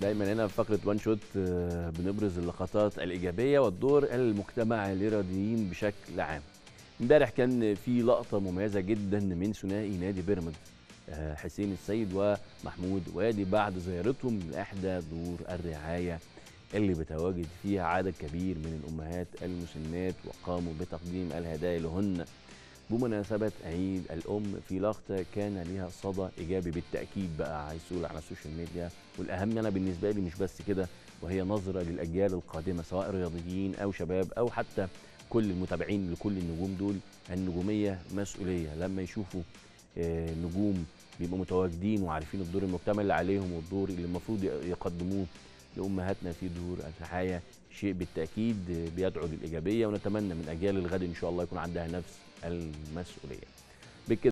دايما هنا في فقره وان شوت بنبرز اللقطات الايجابيه والدور المجتمع للرياضيين بشكل عام. امبارح كان في لقطه مميزه جدا من ثنائي نادي بيراميدز آه، حسين السيد ومحمود وادي بعد زيارتهم لاحدى دور الرعايه اللي بتواجد فيها عدد كبير من الامهات المسنات وقاموا بتقديم الهدايا لهن بمناسبة عيد الأم في لقطة كان ليها صدى إيجابي بالتأكيد بقى عايز تقول على السوشيال ميديا والأهم أنا بالنسبة لي مش بس كده وهي نظرة للأجيال القادمة سواء رياضيين أو شباب أو حتى كل المتابعين لكل النجوم دول النجومية مسؤولية لما يشوفوا آه، نجوم بيبقوا متواجدين وعارفين الدور المجتمع اللي عليهم والدور اللي المفروض يقدموه لأمهاتنا في دور الرعاية شيء بالتأكيد بيدعو للإيجابية ونتمنى من أجيال الغد إن شاء الله يكون عندها نفس المسؤولية بكده